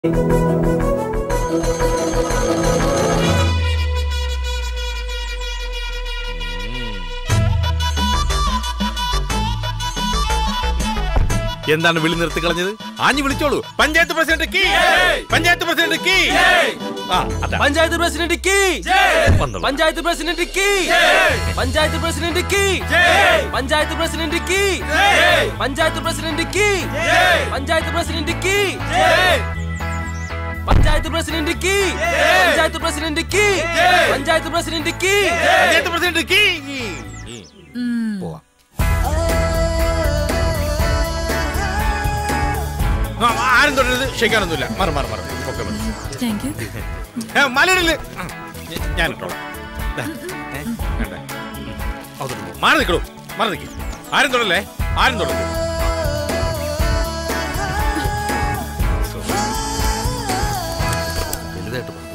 എന്താണ് വിളി നിർത്തി കളഞ്ഞത് ആഞ്ഞു വിളിച്ചോളൂ പഞ്ചായത്ത് പ്രസിഡന്റ് കീ പഞ്ചായത്ത് പ്രസിഡന്റ് കീ ആ അതാ പഞ്ചായത്ത് പ്രസിഡന്റ് കീ വന്നോളൂ. പഞ്ചായത്ത് പ്രസിഡന്റ് കീ പഞ്ചായത്ത് പ്രസിഡന്റ് കീ പഞ്ചായത്ത് പ്രസിഡന്റ് കീ പഞ്ചായത്ത് പ്രസിഡന്റ് കീ പഞ്ചായത്ത് പ്രസിഡന്റ് കീ പഞ്ചായത്ത് പ്രസിഡന്റ് കീ പഞ്ചായത്ത് പ്രസിഡന്റ് കീ പഞ്ചായത്ത് പ്രസിഡന്റ് കീ പഞ്ചായത്ത് പ്രസിഡന്റ് കീ പോവാം ആ, ആരും തുടരുത് ക്ഷയിക്കാനൊന്നുമില്ല മാറി മാറി മാറി ഒക്കെ മതി. താങ്ക് യു ഏ, മലയിടല് ആ, ഞ- ഞാൻ ഇട്ടോളാം ദാ, ഏ, വേണ്ട. ഉം. അകത്തോട്ട് പോ. മാറി നിൽക്കണു മാറി നിൽക്കി ആരും തൊടല്ലേ ആരും തൊടല്ലേ വലുതായിട്ട് പറഞ്ഞു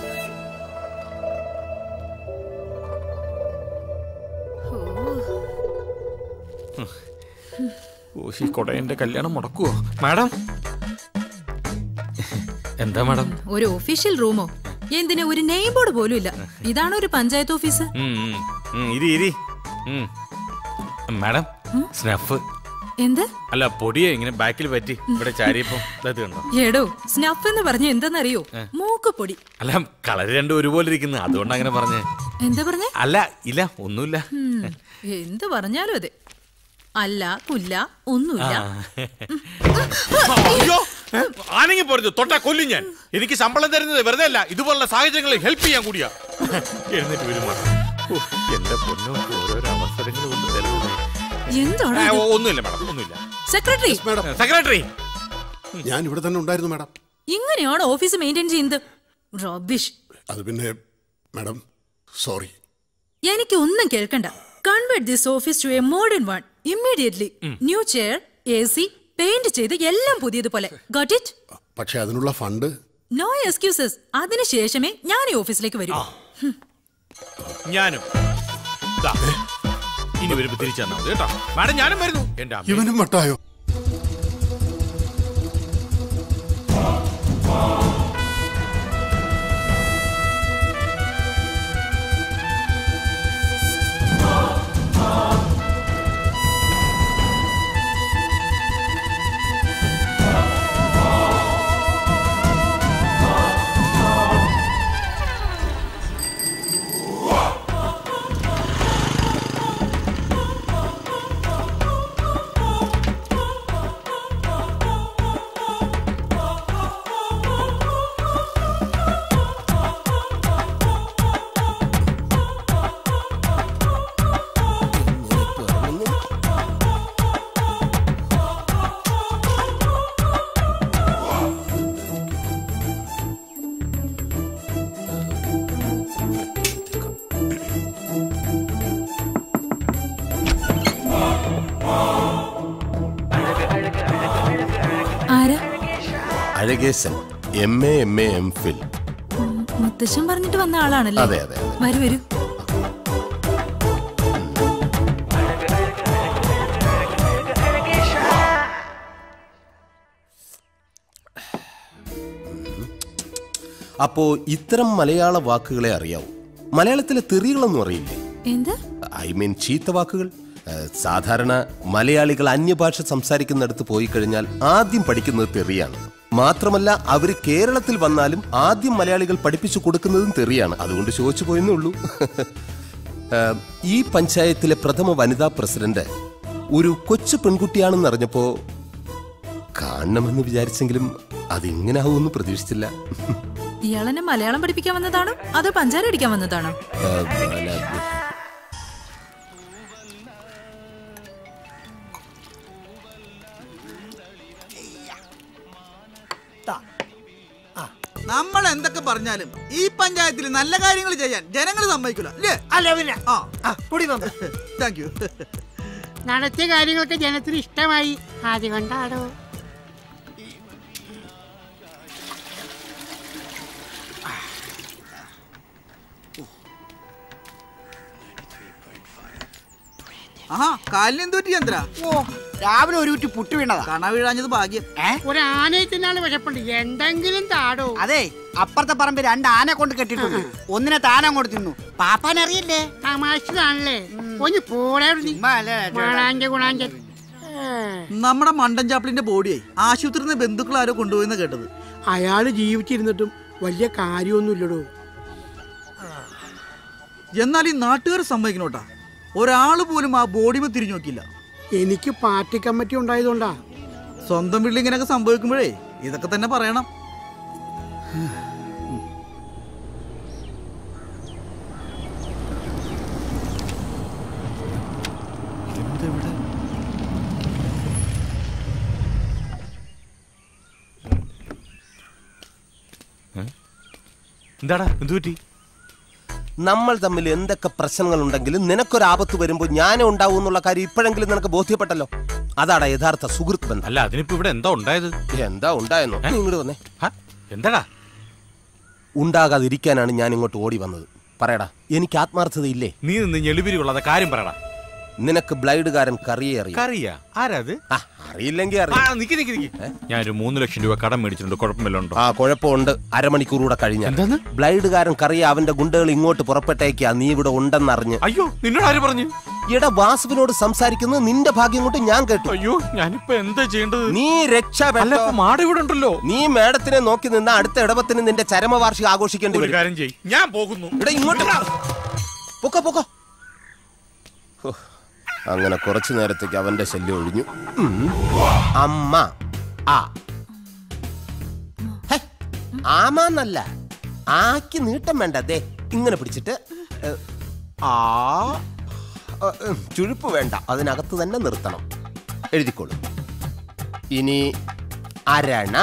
ഓ ഈ കൊടയന്റെ കല്യാണം മുടക്കുവോ മാഡം എന്താ മാഡം ഒരു ഒഫീഷ്യൽ റൂമോ എന്തിന് ഒരു നെയിം ബോർഡ് പോലും ഇല്ല ഇതാണ് ഒരു പഞ്ചായത്ത് ഓഫീസ് ഉം, ഉം, ഉം, ഇരി ഇരി ഉം. മാഡം സ്നഫ് എന്ത് അല്ല പൊടിയെ ഇങ്ങനെ ബാക്കിൽ പറ്റി ഇവിടെ ചാരിയപ്പോ ഇത് കണ്ടോ എടോ സ്നഫ് എന്ന് പറഞ്ഞ എന്തെന്നറിയോ മൂക്കുപൊടി അല്ല കളർ രണ്ടും ഒരുപോലെ ഇരിക്കുന്നു അതുകൊണ്ട് അങ്ങനെ പറഞ്ഞേ എന്താ പറഞ്ഞേ അല്ല ഇല്ല ഒന്നുമില്ല ഉം, എന്ത് പറഞ്ഞാലും അതെ അല്ല പുല്ല ഒന്നുമില്ല അയ്യോ ആണെങ്കിൽ പോരുത് തൊട്ടാ കൊല്ലും ഞാൻ എനിക്ക് ശമ്പളം തരുന്നത് വെറുതെ അല്ല ഇതുപോലുള്ള സാഹചര്യങ്ങളിൽ ഹെൽപ്പ് ചെയ്യാൻ കൂടിയാ എഴുന്നേറ്റ് വരുമാ എന്റെ പൊന്നോ ഓരോരോ അവസരങ്ങൾ കൊണ്ട് തരുന്നത് എന്താണ് ആ, ഓ, ഒന്നുമില്ല മാഡം ഒന്നുമില്ല സെക്രട്ടറി സെക്രട്ടറി ഞാൻ ഇവിടെ തന്നെ ഉണ്ടായിരുന്നു മാഡം ഇങ്ങനെയാണ് ഓഫീസ് മെയിൻറ്റെയിൻ ചെയ്യുന്നത് റബിഷ് അത് പിന്നെ മാഡം സോറി എനിക്ക് ഒന്നും കേൾക്കണ്ട convert this office to a modern one immediately new chair A C paint ചെയ്ത് എല്ലാം പുതിയതുപോലെ ഗോട്ട് ഇറ്റ് പക്ഷെ അതിനുള്ള ഫണ്ട് നോ എക്സ്ക്യൂസസ് അതിനുശേഷമേ ഞാൻ ഈ ഓഫീസിലേക്ക് വരൂ ഞാനും ദാ, ഇനി വരുമ്പോ തിരിച്ചു തന്നാ മതി കേട്ടോ മാഡം ഞാനും വരുന്നു എന്റെ അമ്മ ഇവനും മട്ടായോ ആരാ Azhakesan M A M A M Phil മുത്തശ്ശൻ പറഞ്ഞിട്ട് വന്ന ആളാണല്ലേ അതെ, അതെ, അതെ. വരൂ വരൂ അപ്പോ ഇത്തരം മലയാള വാക്കുകളെ അറിയാവൂ മലയാളത്തിലെ തെറികളൊന്നും അറിയില്ലേ എന്ത് ഐ മീൻ ചീത്ത വാക്കുകൾ ഏഹ്, സാധാരണ മലയാളികൾ അന്യഭാഷ സംസാരിക്കുന്നിടത്ത് പോയി കഴിഞ്ഞാൽ ആദ്യം പഠിക്കുന്നത് തെറിയാണ് മാത്രമല്ല അവർ കേരളത്തിൽ വന്നാലും ആദ്യം മലയാളികൾ പഠിപ്പിച്ചു കൊടുക്കുന്നതും തെറിയാണ് അതുകൊണ്ട് ചോദിച്ചു പോയെന്നേ ഉള്ളൂ ഏഹ്, ഈ പഞ്ചായത്തിലെ പ്രഥമ വനിതാ പ്രസിഡന്റ് ഒരു കൊച്ചു പെൺകുട്ടിയാണെന്ന് അറിഞ്ഞപ്പോ കാണണമെന്ന് വിചാരിച്ചെങ്കിലും അതിങ്ങനെ ആവുമെന്ന് പ്രതീക്ഷിച്ചില്ല ഇയാളെന്നെ മലയാളം പഠിപ്പിക്കാൻ വന്നതാണോ അതോ പഞ്ചാര അടിക്കാൻ വന്നതാണോ ഏഹ്, അല്ല, നമ്മൾ എന്തൊക്കെ പറഞ്ഞാലും ഈ പഞ്ചായത്തിൽ നല്ല കാര്യങ്ങൾ ചെയ്യാൻ ജനങ്ങൾ സമ്മതിക്കില്ല അല്ലേ അല്ല പിന്നെ ആ കൂടി വന്നു താങ്ക് യു നടത്തിയ കാര്യങ്ങളൊക്കെ ജനത്തിന് ഇഷ്ടമായി അതുകൊണ്ടാണോ ആഹാ കാലിന് എന്ത് പറ്റി ചന്ദ്ര ഓ രാവിലെ ഒരു കുറ്റി പുട്ട് വീണതാ കണ വീഴാഞ്ഞത് ഭാഗ്യം ഏ ഒരു ആനയെ തിന്നാണ് വിശപ്പുണ്ട് എന്തെങ്കിലും താടോ അതെ അപ്പുറത്തെ പറമ്പ് രണ്ട് ആന കൊണ്ട് കെട്ടിട്ടുണ്ട് ഒന്നിനെ താനം കൊണ്ട് തിന്നു പാപ്പാൻ അറിയില്ലേ തമാശതാണല്ലേ ഒന്ന് പോടാ ചുമ്മാ അല്ലേ, ഗുണാഞ്ച ഗുണാഞ്ച നമ്മുടെ മണ്ടൻ ചാപ്പിളിന്റെ ബോഡിയായി ആശുപത്രിയിൽ നിന്ന് ബന്ധുക്കൾ ആരോ കൊണ്ടുപോയെന്ന് കേട്ടത് അയാള് ജീവിച്ചിരുന്നിട്ടും വലിയ കാര്യമൊന്നുമില്ലടോ എന്നാൽ ഈ നാട്ടുകാർ സമ്മതിക്കണോട്ടാ ഒരാൾ പോലും ആ ബോഡിമേ തിരിഞ്ഞു നോക്കില്ല എനിക്ക് പാർട്ടി കമ്മിറ്റി ഉണ്ടായതുകൊണ്ടാ സ്വന്തം വീട്ടിൽ ഇങ്ങനെയൊക്കെ സംഭവിക്കുമ്പോഴേ ഇതൊക്കെ തന്നെ പറയണം എന്താടാ എന്തു പറ്റി നമ്മൾ തമ്മിൽ എന്തൊക്കെ പ്രശ്നങ്ങളുണ്ടെങ്കിലും നിനക്കൊരാപത്ത് വരുമ്പോൾ ഞാനേ ഉണ്ടാവൂ എന്നുള്ള കാര്യം ഇപ്പോഴെങ്കിലും നിനക്ക് ബോധ്യപ്പെട്ടല്ലോ അതാടാ യഥാർത്ഥ സുഹൃത്ത് ബന്ധം അല്ല അതിനിപ്പോ ഇവിടെ എന്താ ഉണ്ടായത് എന്താ ഉണ്ടായെന്നോ നീ ഇങ്ങോട്ട് വന്നേ ഹ? എന്താടാ ഉണ്ടാകാതിരിക്കാനാണ് ഞാൻ ഇങ്ങോട്ട് ഓടി വന്നത് പറയടാ എനിക്ക് ആത്മാർത്ഥതയില്ലേ നീ നിന്ന് ഞെളിപിരി കൊള്ളാതെ കാര്യം പറയടാ നിനക്ക് ബ്ലൈഡുകാരൻ കറിയെ അറിയാം കറിയാ ആരാത് ആ, അറിയില്ലെങ്കിൽ ആ അറിയാം നിക്ക് നിക്ക് നിക്ക് ഞാനൊരു മൂന്ന് ലക്ഷം രൂപ കടം മേടിച്ചിട്ടുണ്ട് കുഴപ്പമില്ല ഉണ്ടോ ആ കുഴപ്പമുണ്ട് അരമണിക്കൂർ കൂടെ കഴിഞ്ഞാൽ എന്താന്ന്? ബ്ലൈഡുകാരൻ കറിയ അവന്റെ ഗുണ്ടകൾ ഇങ്ങോട്ട് പുറപ്പെട്ടേക്കാ നീ ഇവിടെ ഉണ്ടെന്നറിഞ്ഞ് അയ്യോ നിന്നോട് ആര് പറഞ്ഞു എടാ വാസുവിനോട് സംസാരിക്കുന്നത് നിന്റെ ഭാഗ്യം കൊണ്ട് ഞാൻ കേട്ടു അയ്യോ ഞാനിപ്പോ എന്താ ചെയ്യേണ്ടത് നീ അല്ല രക്ഷപ്പെട്ടോ ഇപ്പൊ മാട് ഇവിടെ ഉണ്ടല്ലോ നീ മേഡത്തിനെ നോക്കി നിന്ന അടുത്ത ഇടവത്തിന് നിന്റെ ചരമവാർഷികം ആഘോഷിക്കേണ്ടി ഒരു വരും കാര്യം ചെയ് ഞാൻ പോകുന്നു ഇവിടെ ഇങ്ങോട്ട് പൊക്കോ പൊക്കോ ഹോ, അങ്ങനെ കുറച്ചു നേരത്തേക്ക് അവന്റെ ശല്യം ഒഴിഞ്ഞു ഉം. അമ്മ ആ ഹേ, ആമാന്നല്ല ആക്കി നീട്ടം വേണ്ട ദേ ഇങ്ങനെ പിടിച്ചിട്ട് ഏ, ആ ഏ, ഏ, ചുഴുപ്പ് വേണ്ട അതിനകത്ത് തന്നെ നിർത്തണം എഴുതിക്കോളൂ ഇനി അരണ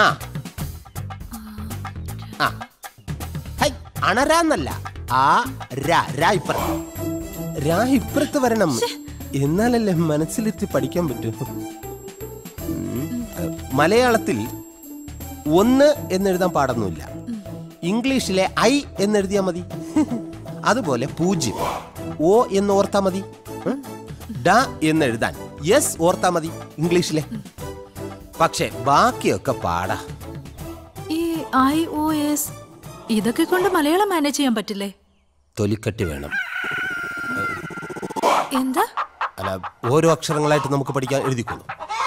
ആ ഹൈ, അണരാന്നല്ല ആ രാ രാ ഇപ്പുറത്ത് രാ ഇപ്പുറത്ത് വരണം എന്നാലല്ലേ മനസ്സിലെത്തി പഠിക്കാൻ പറ്റൂ ഉം. മലയാളത്തിൽ ഒന്ന് എന്നെഴുതാൻ പാടൊന്നുമില്ല ഇംഗ്ലീഷിലെ ഐ എന്നെഴുതിയാൽ മതി അതുപോലെ പൂജ്യം ഓ എന്ന് ഓർത്താ മതി ഉം. ഡ എന്നെഴുതാൻ യെസ് ഓർത്താ മതി ഇംഗ്ലീഷിലെ പക്ഷെ ബാക്കിയൊക്കെ പാടാ ഈ ഐ ഒ എസ് ഇതൊക്കെ കൊണ്ട് മലയാളം മാനേജ് ചെയ്യാൻ പറ്റില്ലേ തൊലിക്കട്ടി വേണം എന്താ അല്ല ഓരോ അക്ഷരങ്ങളായിട്ട് നമുക്ക് പഠിക്കാൻ എഴുതിക്കൊള്ളു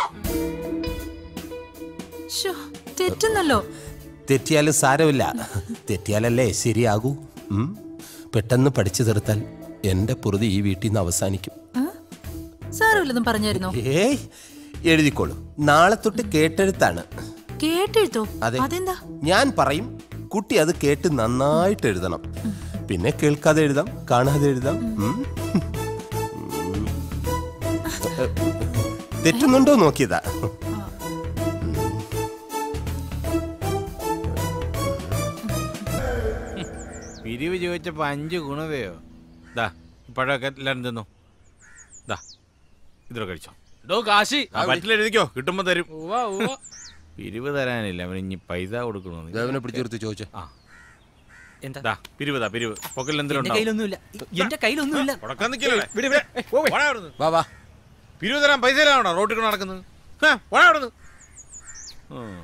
ശോ, തെറ്റുന്നല്ലോ തെറ്റിയാലും സാരമില്ല തെറ്റിയാലല്ലേ ശരിയാകൂ ഉം? പെട്ടെന്ന് പഠിച്ചു തീർത്താൽ എന്റെ പൊറുതി ഈ വീട്ടിൽ നിന്ന് അവസാനിക്കും ആ? സാരമില്ലെന്നും പറഞ്ഞായിരുന്നോ ഏയ് എഴുതിക്കോളൂ നാളെ തൊട്ട് കേട്ടെഴുത്താണ് കേട്ടെഴുത്തോ അതെ അതെന്താ ഞാൻ പറയും കുട്ടി അത് കേട്ട് നന്നായിട്ട് എഴുതണം പിന്നെ കേൾക്കാതെ എഴുതാം കാണാതെ എഴുതാം ഉം. ഉം. തെറ്റുന്നുണ്ടോ നോക്കിയതാ പിരിവ് ചോദിച്ചപ്പോ അഞ്ച് ഗുണവയോ ദാ പഴമൊക്കെ എല്ലാരും തിന്നു ദാ ഇതിലോ കഴിച്ചോ ഡോ കാശി ആ, പറ്റില്ല എഴുതിക്കോ കിട്ടുമ്പോ തരും ഉവ്വ, ഉവ്വ. പിരിവ് തരാനില്ല അവന് ഇനി പൈസ കൊടുക്കണമെന്ന് ദേവനെ പിടിച്ചെടുത്ത് ചോദിച്ചു ആ എന്താ ദാ പിരിവ് ദാ പിരിവ് പൊക്കൽ എന്റെ എന്തെങ്കിലും കയ്യിലൊന്നുമില്ല എന്റെ കയ്യിലൊന്നുമില്ല ഉടക്കാൻ നിൽക്കില്ലേ വാ വാ പിരിവ് തരാൻ പൈസ ഇല്ലാണോ റോട്ടിൽ കൂടെ നടക്കുന്നത് ഹേ, പോടാ അവിടുന്ന്. ഉം.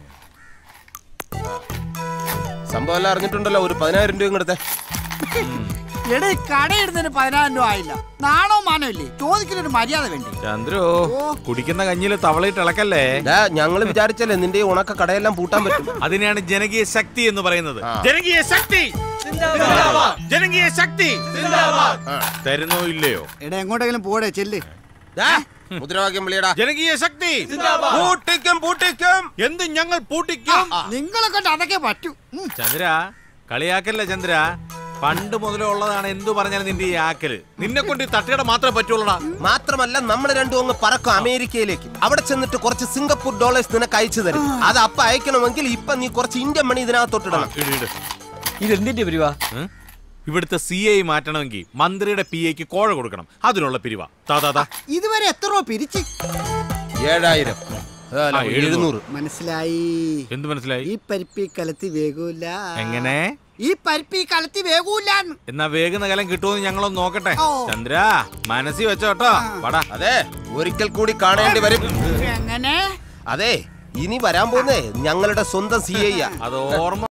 സംഭവം എല്ലാം അറിഞ്ഞിട്ടുണ്ടല്ലോ ഒരു പതിനായിരം രൂപ ഇങ്ങടത്തെ എടേ കടയിടുന്നതിന് പതിനായിരം രൂപ ആയില്ല നാണോ മാനോ ഇല്ലേ ചോദിക്കുന്നൊരു മര്യാദ വേണ്ടേ ചന്ദ്രു കുടിക്കുന്ന കഞ്ഞില് തവളയിട്ട് ഇളക്കല്ലേ ഞങ്ങൾ വിചാരിച്ചല്ലേ നിന്റെ ഈ ഉണക്ക കടയെല്ലാം പൂട്ടാൻ പറ്റും അതിനാണ് ജനകീയ ശക്തി എന്ന് പറയുന്നത് ജനകീയ ശക്തി ജനകീയ ശക്തി തരുന്നോ ഇല്ലയോ എടാ എങ്ങോട്ടെങ്കിലും പോടെ ചെല്ല് ദാ, മുദ്രാവാക്യം വിളിയടാ ജനകീയ ശക്തി പൂട്ടിക്കും പൂട്ടിക്കും എന്ത് ഞങ്ങൾ പൂട്ടിക്കും നിങ്ങളെ കൊണ്ട് അതൊക്കെ പറ്റൂ ഉം. ചന്ദ്ര കളിയാക്കല്ല ചന്ദ്ര പണ്ട് മുതലേ ഉള്ളതാണ് എന്തു പറഞ്ഞാലും നിന്റെ ഈ ആക്കല് നിന്നെ കൊണ്ട് ഈ തട്ടിയുടെ മാത്രമേ പറ്റുള്ളൂടാ മാത്രമല്ല നമ്മൾ രണ്ടും അങ്ങ് പറക്കും അമേരിക്കയിലേക്ക് അവിടെ ചെന്നിട്ട് കുറച്ച് സിംഗപ്പൂർ ഡോളേഴ്സ് നിനക്ക് അയച്ചു തരും അത് അപ്പ അയക്കണമെങ്കിൽ ഇപ്പൊ നീ കുറച്ച് ഇന്ത്യൻ മണി ഇതിനകത്തോട്ടിടണം ഇട്, ഇട്. ഇതെന്തിന്റെ പിരിവാ ഏ? ഇവിടുത്തെ സി ഐ മാറ്റണമെങ്കിൽ മന്ത്രിയുടെ പി ഐക്ക് കോഴ കൊടുക്കണം അതിനുള്ള പിരിവ താ താ താ ഇതുവരെ എത്ര രൂപ പിരിച്ച് ഏഴായിരം ആ, എഴുന്നൂറ്. എഴുന്നൂറ് മനസ്സിലായി എന്ത് മനസ്സിലായി ഈ പരിപ്പി കലത്തി വേഗൂല എങ്ങനെ ഈ പരിപ്പ് ഈ കലത്തി വേകൂല്ലാന്ന് എന്നാ വേഗുന്ന കാലം കിട്ടുമെന്ന് ഞങ്ങളൊന്ന് നോക്കട്ടെ ഓ. ചന്ദ്ര മനസ്സിൽ വെച്ചോട്ടോ പടാ അതെ ഒരിക്കൽ കൂടി കാണേണ്ടി വരും എങ്ങനെ അതെ ഇനി വരാൻ പോകുന്നേ ഞങ്ങളുടെ സ്വന്തം സി ഐ അത് ഓർമ്മ